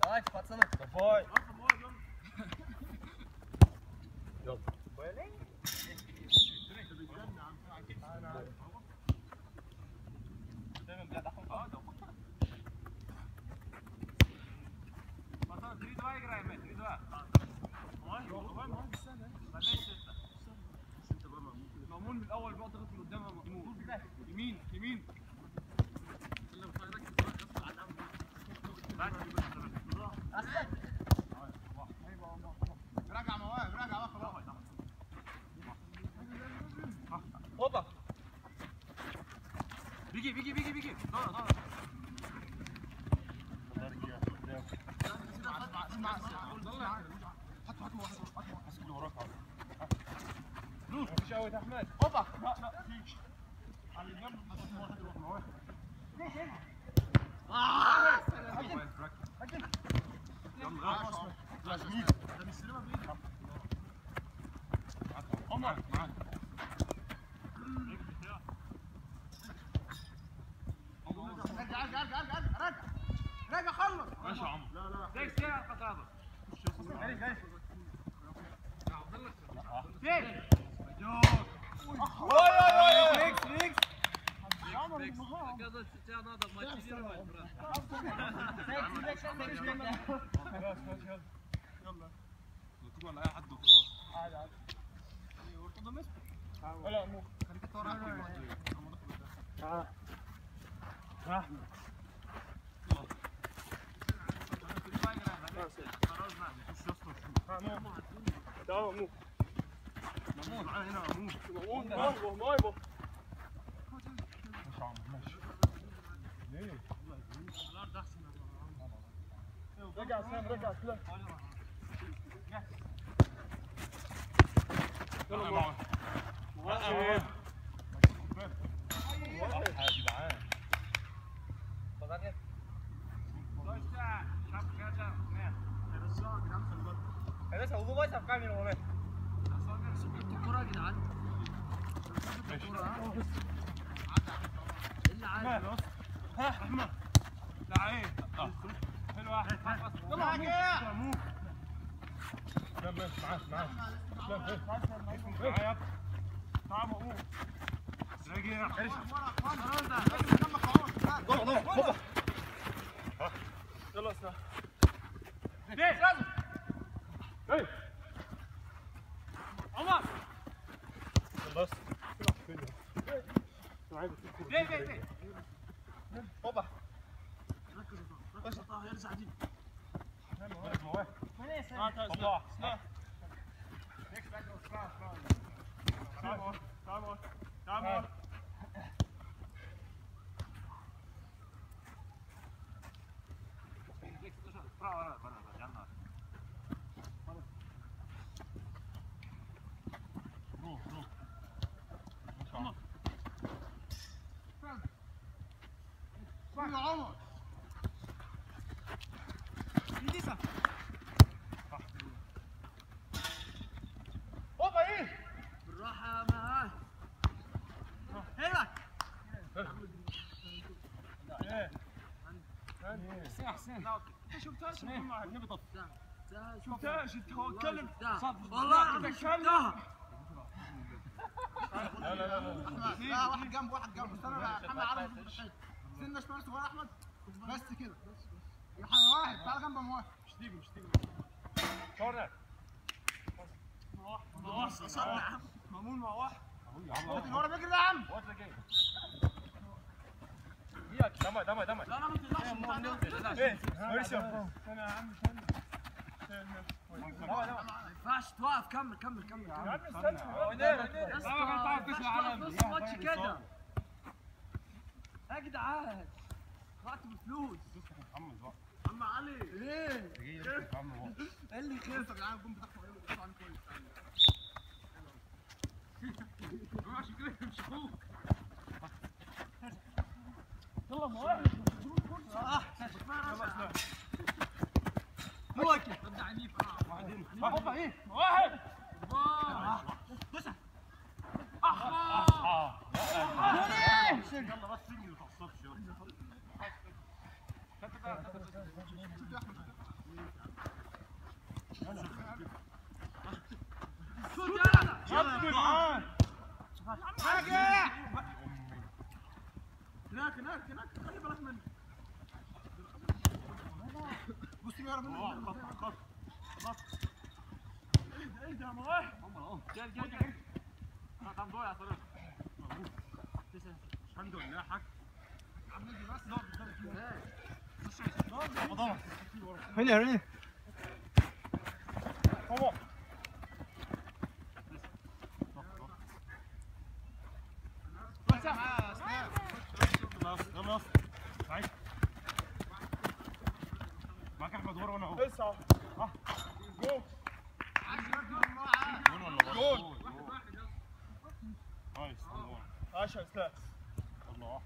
Давайте, пацаны. Давай. Пацаны, 3-2 играем, 3-2. مأمون من الأول بقى ضغط من قدام مأمون يمين يمين راجع مواهب راجع بقى خلاص Опа. بيجي بيجي بيجي بيجي طلع طلع مش قوي يا احمد Опа. على الجنب حط واحد يروح مواهب عمر معاك رجع رجع رجع رجع رجع رجع خلص ماشي يا عمر لا لا زي الساعة القطابة جري جري Фикс, фикс. Оказывается, тебя надо мотивировать, брат. Фикс, фикс, фикс, фикс. خلاص خلاص يلا يلا نطلع على اي حد وخلاص عادي عادي. لا مو خليك انت وراك تمام مو مامون معانا هنا مامون مامون مايبو مايبو ماشي يا عم ماشي ليه؟ رجع سام رجع سلام يلا معاذ معاذ يا جدعان Пацаны. Конечно, улыбайся в камеру, он. الكرة يا جدعان ماشي اللي عادي ماله ها احمد لعيب حلو واحد يلا يا مو لا ماشي معاك معاك لا معايا تعال مأمون رجع Дома, дома, опа. يلا اسمع عمر خلص ليه ليه ليه Опа. الله تعال تعال تعال روح روح يا عمر Опа, ايه؟ بالراحة يا معاه هنا حسين حسين انت شفتهاش مع النبي ده شفتهاش انت هو اتكلم ده صف والله العظيم اتكلم شفتها لا لا لا لا لا واحد جنب واحد جنب استنى بقى محمد عارف يظبط الحته سنة شمال صغير احمد بس كده يا واحد تعال جنب مواهب مش تيجي مش تيجي كورنر مامون مع واحد يا عم اللي ورا بيجري يا عم وات ذا جيم دمع دمع دمع لا لا ما تقلقش ايه ماشي انا يا عم ما ينفعش توقف كمل كمل كمل يا كمل عم استنى هو يا ده اسطى، ده ما ينفعش توقف نص الماتش كده يا جدعان طلعت بفلوس محمد بقى عم علي ليه؟ جاي يا عم هو ايه اللي خير؟ يا جدعان الجون بتاعكم ايه بتطلع عن كويس عشان كده يمسكوك مواجه ده عنيف هوبا ايه واحد اه يلا بس رجلي ما تعصبش يلا راجع هناك هناك هناك خلي بالك منه بص يا رب خط خط اهدى اهدى يا مواهب جل جل جل كم ضايع صراحه الحمد لله حك عمال بس هنا هنا هو خلاص خلاص تعال معاك احمد ورا وانا اهو لسه جول ولا جول. نايس الله 10 اسلام الله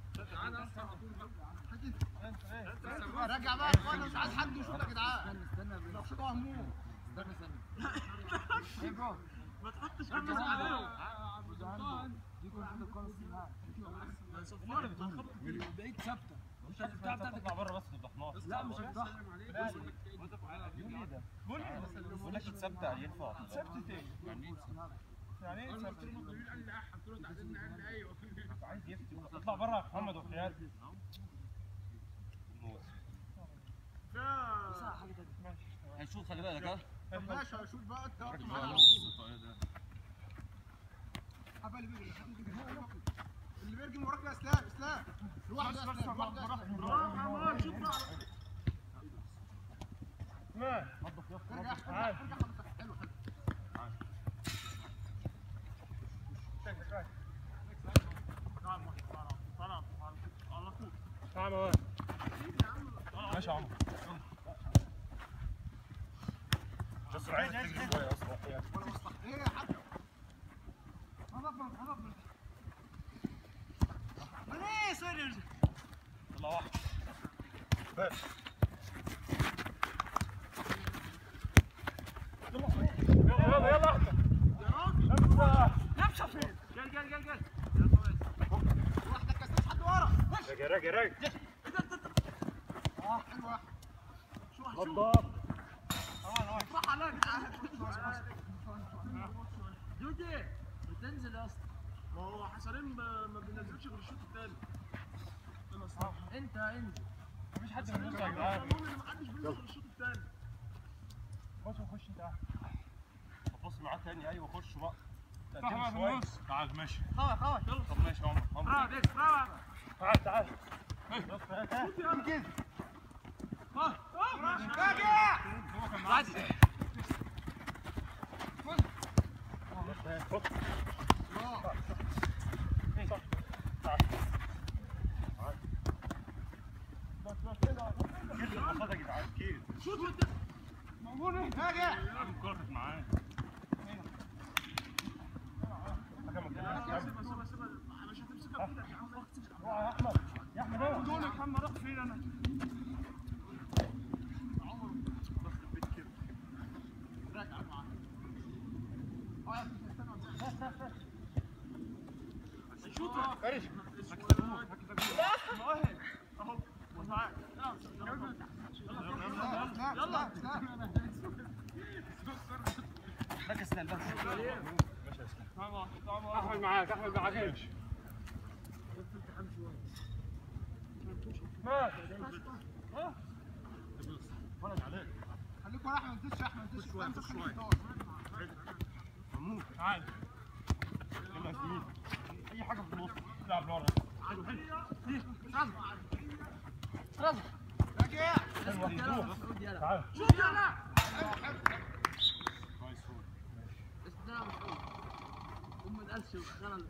راجع بقى يا اخوانا مش عايز حد يشوط يا جدعان استنى استنى لو شوطوا هموم استنى استنى ايه برو ما تحطش خمس عليهم بقيت ثابته مش هتفتح تطلع بره بس تفضحناه لا مش هفتحها بقول لك اتثبت ينفع ثبت تاني يعني ايه ثبت عايز يفتي اطلع بره يا محمد وحياتي هيشوط خلي بالك ها ماشي هشوط بقى انت وقت معانا حبالي بيجري اللي بيرجم وراك يا اسلام اسلام لوحده يا اسلام لوحده يا اسلام ما ارجع ارجع ارجع حلو حلو تعال معايا ماشي يا عمرو بس عايز تجري شويه اصلا وحياتي ايه يا حاج هضرب هضرب ايه سوري يلا واحد يلا يلا احمد لمسه فين جل جل جل جل واحده كاس حد ورا راجع راجع راجع اه حلو واحد شو شو نضاف راح عليك جودي بتنزل يا اسطى ما هو حسنين ما ما بينزلش غير الشوط الثاني انت انزل مفيش حد من يا جدعان قانون ان ما حدش بينزل غير الشوط الثاني خش خش انت بص معاه تاني ايوه خش بقى تعال في شوية. النص تعال ماشي خلاص خلاص يلا طب ماشي يا عمر عمر برافو ديكس برافو تعال تعال كيف البساطه يا جدعان كيف راجع الكوره كانت معاه سيبها سيبها سيبها مش هتمسكها بايدك يا عم يا احمد يا احمد ايه دول يا محمد راح فين انا راجع معاه اه استنى شوطه كارش مؤهل اهو معاك لا لا لا ركز سنان بس احمد معاك احمد معاك ماشي فرج عليك خليك ورا احمد دش احمد دش شوية، امسك شوية. خليك ممنوع تعال يلا يا زميلي اي حاجه في النص العب لورا راجع مسعود يلا تعال شوط يلا نايس فول اسمها مسعود ام القلش وخلل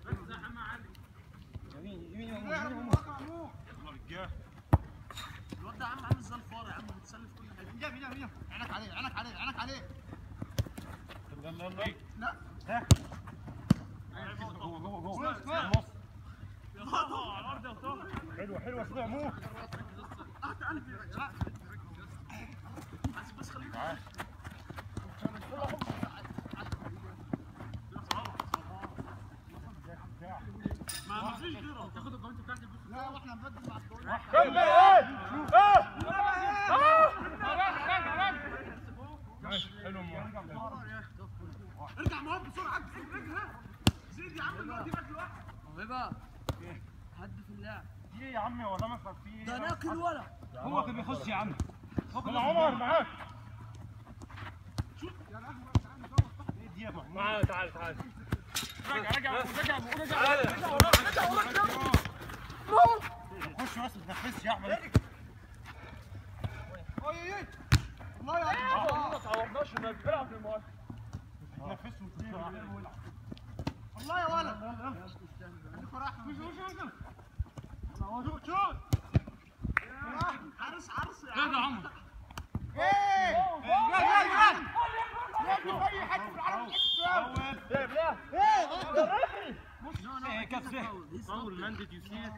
يمين يمين اهرب من وراك يا مأمون. يلا رجاله الواد ده يا عم عامل زي الفار يا عم بتسلف كل حاجه جاب جاب جاب عينك عليه عينك عليه عينك عليه يلا يلا لا جوه جوه جوه بص، النص يا طه على الارض يا طه حلوه حلوه اسمها مو تحت قلبي لا عايز بس خليك تعال ما ما فيش غيره تاخد الجوانت بتاعتي لا واحنا نبدل مع الدول كمل ايه ماشي حلو مو ارجع معاهم بسرعه زيد ها زيد يا عم الوقت يبقى بقى هدف اللعب في ايه يا عمي والله ما في ايه ده ناكل ولا هو كان بيخش يا عم يلا عمر معاك ايه دي يا محمود معاك تعال تعال رجع رجع رجع رجع خش بس ما تنفسش يا احمد والله يا ما تعورناش انك بتلعب في المواقف تنفسه وتطير والله يا ولد خليك ورا احمد شوت شوت حارس حارس يا ايه ده يا عمر ايه يا جدعان يا ابني اي حد في العالم ايه كف ده اول مان ديد يو سي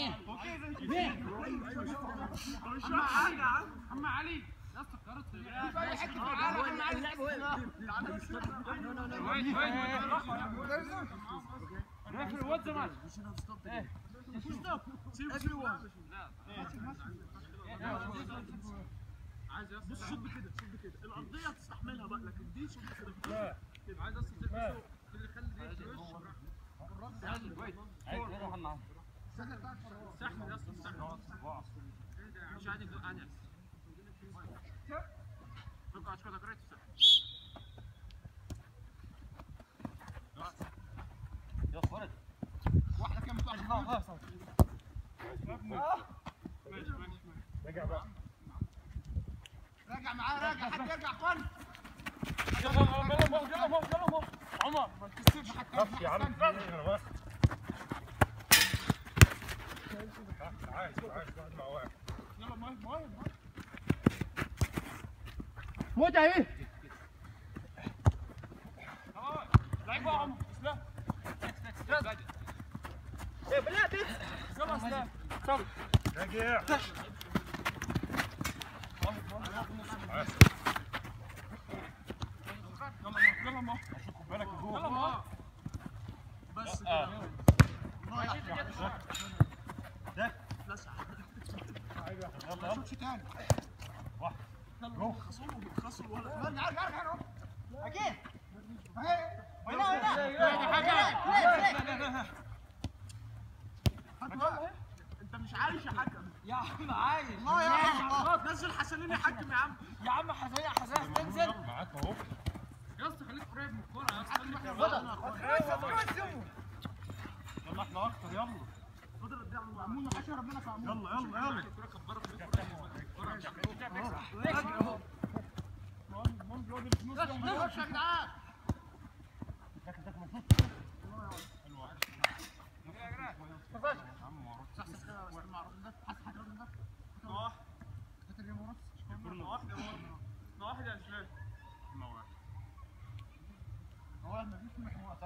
اما حاجه يا عم اما علي يا اسطى قررت في اي حته في العالم اللعب هو وين وين ريفري وات ذا ماتش عايز يا بص شوط بكده شوط بكده الارضيه تستحملها بقى لكن دي شوط بكده عايز يا اسطى تلبسه اللي يخلي دي عايز يروح معاه استحمل يا اسطى استحمل مش عادي انس فوق اشكال جريت واحده كام بتطلع ماشي ماشي رجع بقى راجع معاه راجع حد يرجع فن يلا يلا يلا يلا يلا عمر ما تكسبش حتى خف يا عم انا واقف عايز عايز واحد مع واحد يلا ماهر ماهر موت اهي لعيب بقى عمر اسلام ايه بلعب يلا اسلام راجع يلا يلا ماهر خد بالك جوه يلا ماهر بس كده ده ما يلا شوتش تاني يلا خسر ولا ارجع ارجع ارجع اهو اكيد اهي هنا هنا هات بقى. انت مش عايش يا حكم يا عم عايش الله يا الله نزل حسنين يحكم يا عم يا عم حسنين حسنين تنزل معاك اهو يا اسطى خليك قريب من الكوره يا اسطى خليك يلا احنا اكتر يلا مأمون ما حدش ربنا في عمود يلا يلا يلا خش يا جدعان واحده واحده يا اسلام هو ما فيش محور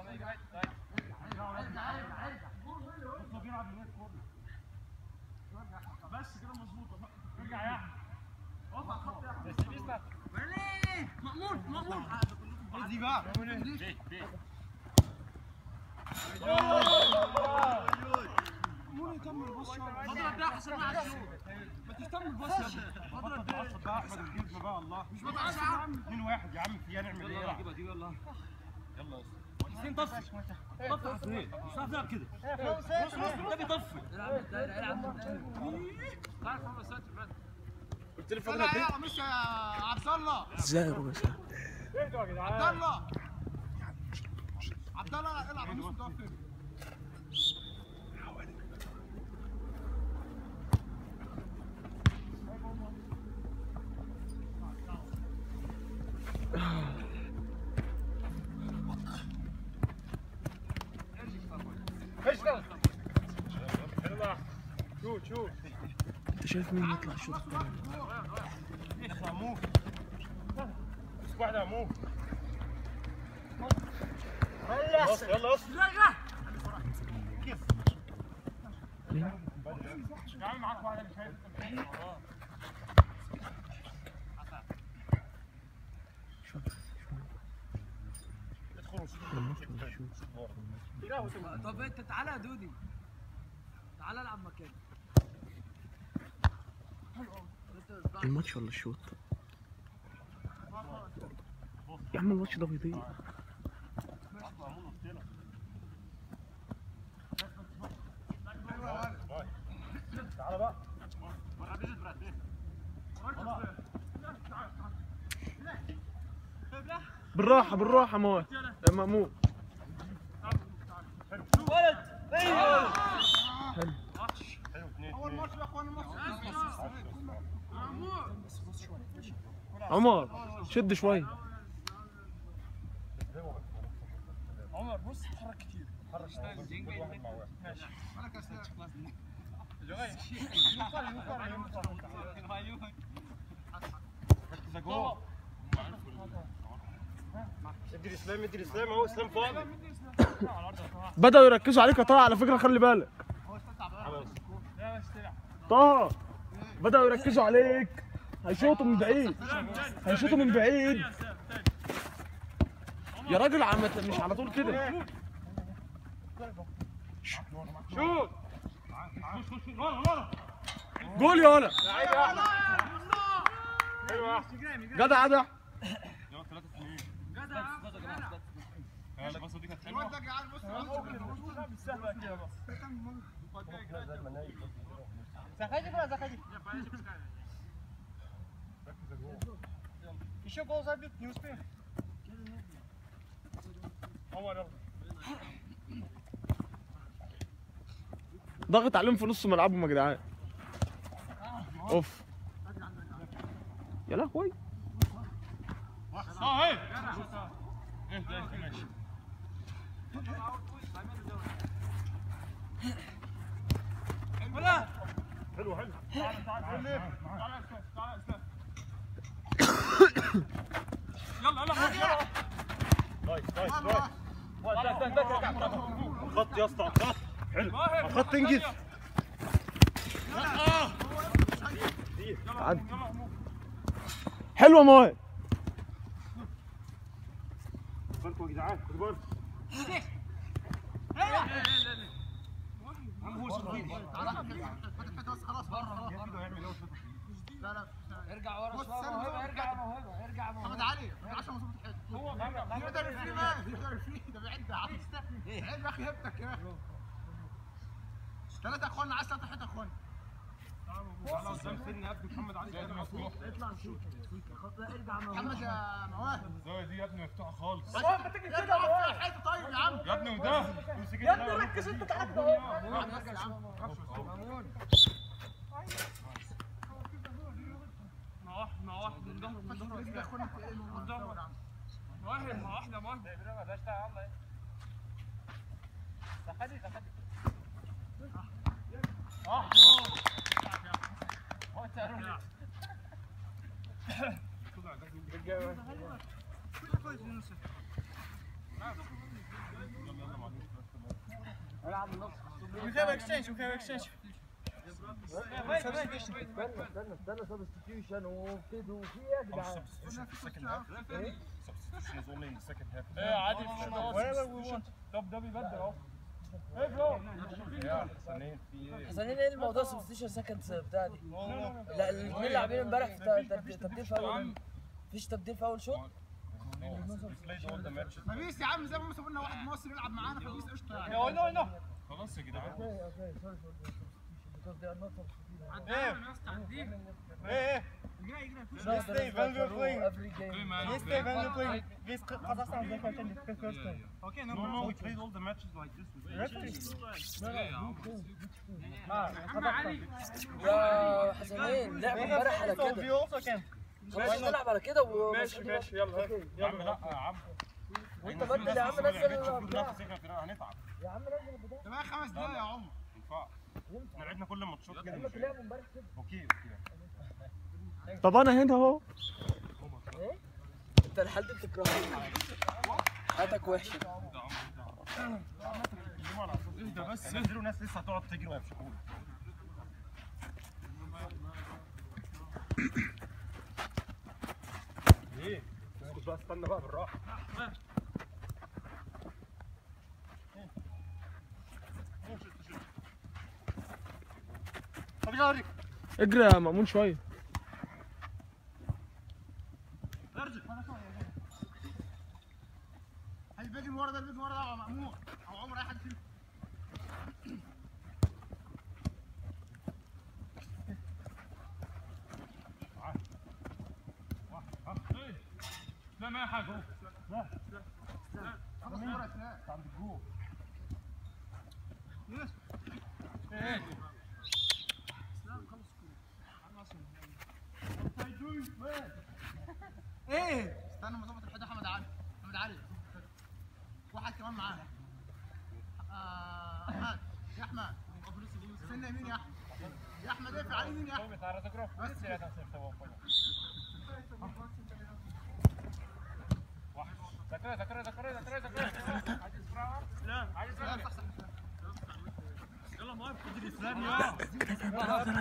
بس كده مظبوطه ارجع يا احمد مأمون مأمون ايه دي بقى فضل ده حسن مع الشوط ما تهتم بالباص يا ابني بطل تعصب بقى احمد الجزمه بقى الله مش بتعصب يا عم 2 1 يا عم فيها نعمل ايه يلا دي يلا يلا حسين طفي طفي حسين مش عارف نلعب كده بص بص ده بيطفي العب الدايره العب الدايره تعرف محمد ساتر بعد قلت لي يلا يلا مش يا عبد الله ازاي ربع ساعة اهدوا يا جدعان عبد الله عبد الله العب نص متوفر يلا شوت شوت انت شايف مين يطلع الشوط التاني اطلع موف مسك واحده يا مو يلا يلا يا عم معاك واحده مش شايف الماتش ولا الشوط طب انت تعالى يا دودي تعالى العب مكاني الماتش ولا الشوط يا عم الماتش ده بيضيع تعالى بقى بالراحة بالراحة مواد يا مأمون حلو اثنين اول ماتش يا اخوان الماتش عمر شد شوي عمر بص اتحرك كتير مالك يا سيدي ركز يا جول ادي الاسلام ادي الاسلام اهو اسلام فاضي بدأوا يركزوا عليك يا طه على فكرة خلي بالك طه بدأوا يركزوا عليك هيشوطوا من بعيد هيشوطوا من بعيد يا راجل عم مش على طول كده شوت جول يا ولا حلو يا جدع جدع يلا 3 2 اه الباصه دي كانت حلوه الواد ده جعان بص مش سهله كده بس Еще гол забит, не успеем. عمر يلا ضغط عليهم في نص ملعبهم يا جدعان اوف يا لهوي اه ايه اهدى اهدى ماشي حلو حلو تعال تعال تعال تعال تعال اسلام يلا يلا يلا نايس نايس نايس خط يا اسطى خط حلو خط انجز عدي حلوه مواد بالكم يا جدعان خدوا بالكم خلاص بره لا لا ارجع ورا بص، شويه سلم موهبه بقى. ارجع موهبه ارجع محمد موهبه علي 10 مظبوط الحته هو يقدر فيه ما يقدر فيه ده بعيد ده عارف عيب يا اخي هبتك يا اخي ثلاثة اخوانا عايز ثلاثة حته اخوانا تعالى قدام سن يا ابني محمد علي كده مفتوح اطلع شوط ارجع موهبه محمد يا مواهب الزاويه دي يا ابني مفتوحه خالص يا ابني فيها حته طيب يا عم يا ابني وده يا ابني ركز انت تحت واحد بس يا عم مع واحد مع واحد من ظهره من ظهره رجلي يا اخوانا في ايه من ظهره واحد مع واحده مع واحده We have exchange, we have exchange. استنى استنى سبستيوشن وكده وفي ايه يا جدعان؟ Substitution is only in the second half. ايه عادي whatever we want طب ده بيبدل اهو ايه برو يا حسنين في ايه؟ حسنين ايه الموضوع سبستيوشن سكند بتاع دي؟ لا الاثنين لاعبين امبارح في ت- تبديل تبديل في اول مفيش تبديل في اول شوط؟ We played all the matches. فبيس يا عم زي ما سابوا لنا واحد مصري يلعب معانا فبيس قشطه يعني نو نو نو خلاص يا جدعان. اوكي اوكي سوري فور because they are not substituting. ايه ايه No, there is like a rule every game. Okay, no, no, we played all the matches like this. يا حسنين لعب امبارح على كده خلاص نلعب على كده وماشي ماشي يلا يا عم لا يا عم وانت بدل يا عم نزل البتاع هنتعب يا عم نزل البتاع ده بقى خمس دقايق يا عمر ما ينفعش احنا لعبنا كل الماتشات كده لما تلعب امبارح كده اوكي اوكي طب انا هنا اهو انت الحال دي بتكرهني حياتك وحشه اهدى بس نزلوا ناس لسه هتقعد تجري ويمشوا ايه اسكت بقى استنى بقى بالراحه طب يلا اوريك اجري يا مأمون شويه اللي بيجي من ورا ده اللي بيجي من ورا ده هو مأمون او عمر اي حد فيهم اسلام اي حاجه هو خلص الكرة يا اسلام عند الجول ايه استنى ما ظبط الحدود احمد علي احمد علي واحد كمان معاه آه، احمد يا احمد استنى يمين يا احمد يا احمد اقفل على يمين يا احمد بس كده. ذكرى ذكرى ذكرى ذكرى ذكرى لا عايز لا، صح، صح. يلا ما تجري اسلام يا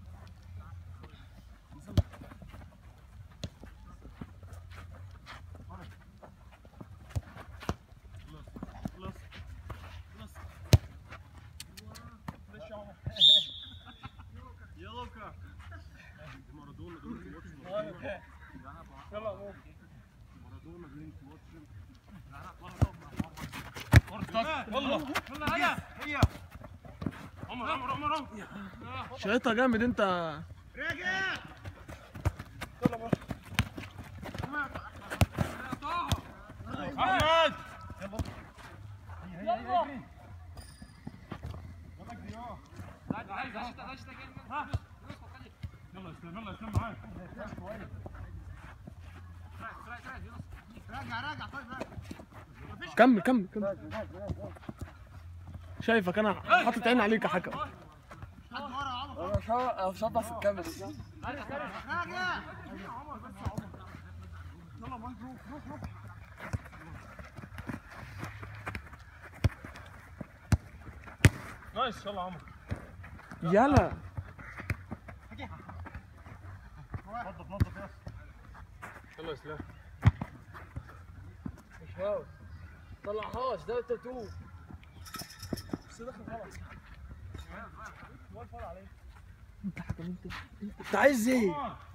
والله والله هيا هيا عمر عمر عمر عمر شايطها جامد انت راجع احمد يلا اسلام يلا اسلام معاك راجع راجع طيب راجع كمل كمل كمل شايفك انا حاطط عيني عليك يا حكم حد ورا يا عمر انا مش ه- مش هطلع في الكاميرا راجع نايس يلا عمر يلا نظف نظف يا يلا اسلام مش فاول طلعهاش ده تاتو انت عايز ايه؟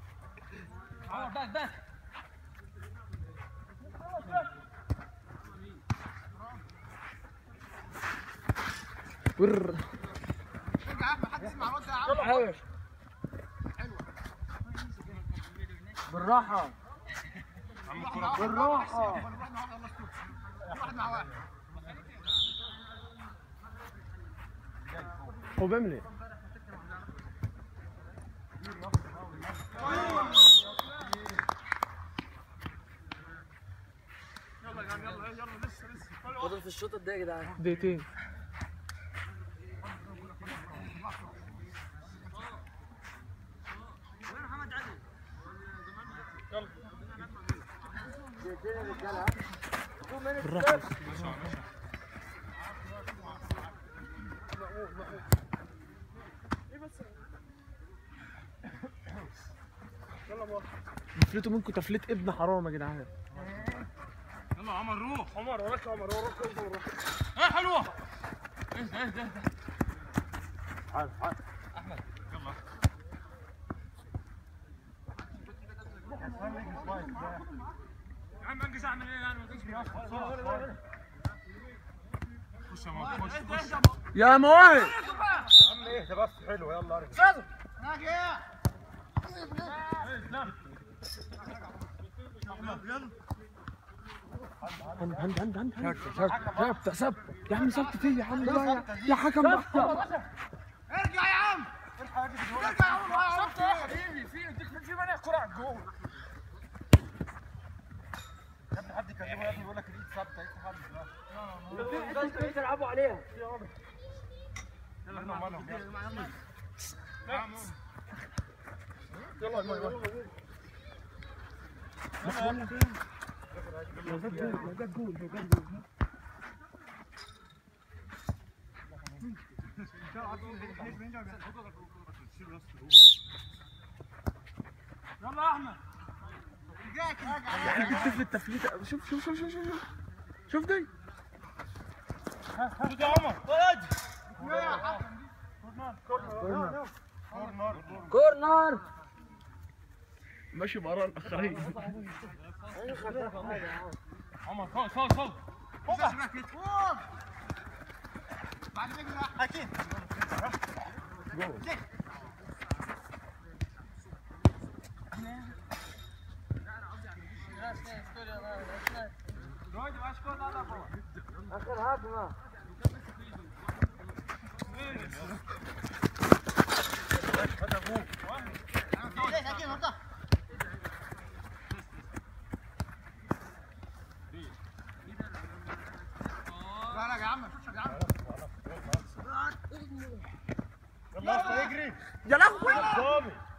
ور راجع يا احمد حد يسمع الواد ده يا عم حاول بالراحة بالراحة واحد مع واحد الله يستر واحد مع واحد هو بيعمل ايه؟ يلا يا جماعه يلا يلا لسه لسه فاضل في الشوط قد ايه يا جدعان؟ دقيقتين بالراحة تفلتوا منكم تفليت ابن حرام يا جدعان يلا عمر روح عمر وراك عمر وراك انت وراك ها حلوه اهدى اهدى اهدى تعال تعال يا عم انجز اعمل ايه يعني ما تجري خش يا ماما خش خش يا مواهب يا عم اهدى بس حلو يلا ارجع راجع عند عند عند عند ثبت ثبت يا عم ثبت فيه يا عم بقى يا- يا حكم بقى ارجع يا عم ارجع يا عمر شفت يا حبيبي في مانع كرة على الجول يا ابني حد يكلمه يا ابني يقول لك الايد ثابته ايه حد تلعبوا عليها يلا مالهم يلا يلا يا احمد رجعت راجع يعني جبت في التفليت شوف شوف شوف شوف شوف شوف شوف دي خد يا عمر ولد يا حكم كورنر ماشي برا الاخرين عمر فوق فوق فوق فوق بعد رجل اكيد هات ابوك ليه اكيد انت لا لا يا عم شوف يا عم يلا يا اسطى اجري يا لهوي ضامن